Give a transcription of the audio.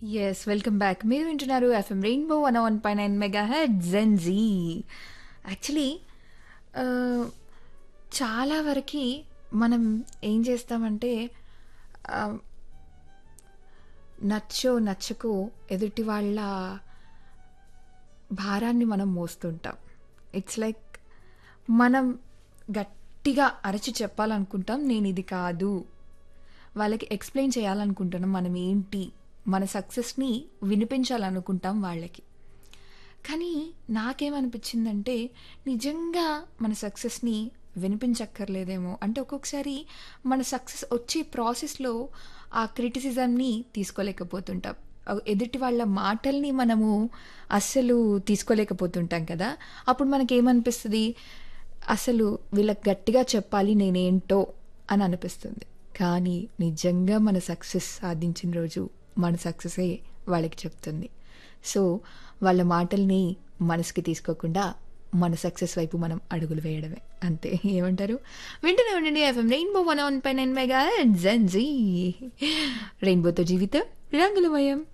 Yes. Welcome back. మీరు వింటున్నారు FM rainbow 101.9 megahertz Gen Z. Actually ah, చాలా వరకి మనం ఏం చేస్తామంటే ఆహ్ నచ్చో, నచ్చకో ఎదుటి వాళ్ళ భారాన్ని మనం మోస్తుంటాం. ఇట్స్ లైక్ మనం గట్టిగా అరచి చెప్పాలనుకుంటాం. నేనిది కాదు. వాళ్ళకి ఎక్స్‌ప్లెయిన్ చేయాలనుకుంటున్నాం. మనం ఏంటి? మన సక్సెస్‌ని వినిపించాలనుకుంటాం వాళ్ళకి. కానీ నాకేమనిపించిందంటే నిజంగా మన సక్సెస్‌ని వినిపించక్కర్లేదేమో! అంటే ఒక్కొక్కసారి మన సక్సెస్ వచ్చే ప్రాసెస్‌లో ఆ క్రిటిసిజంని తీసుకోలేకపోతుంటాం. ఆహ్, ఎదుటి వాళ్ళ మాటల్ని మనము అస్సలు తీసుకోలేకపోతుంటాం కదా! అప్పుడు మనకేమనిపిస్తది? అసలు వీళ్ళకి గట్టిగా చెప్పాలి నేనేంటో అని అనిపిస్తుంది. కానీ నిజంగా మన సక్సెస్ సాధించిన రోజు మన సక్సెసే వాళ్ళకి చెప్తుంది. సో, వాళ్ళ మాటల్ని మనసుకి తీసుకోకుండా మన సక్సెస్ వైపు మనం అడుగులు వేయడమే. అంతే. ఏమంటారు? వింటూనే ఉండండి ఎఫ్ఎం రెయిన్బో 101.9 మెగాహెర్ట్జ్ జెన్‌జీ. రెయిన్బోతో జీవితం రంగులమయం.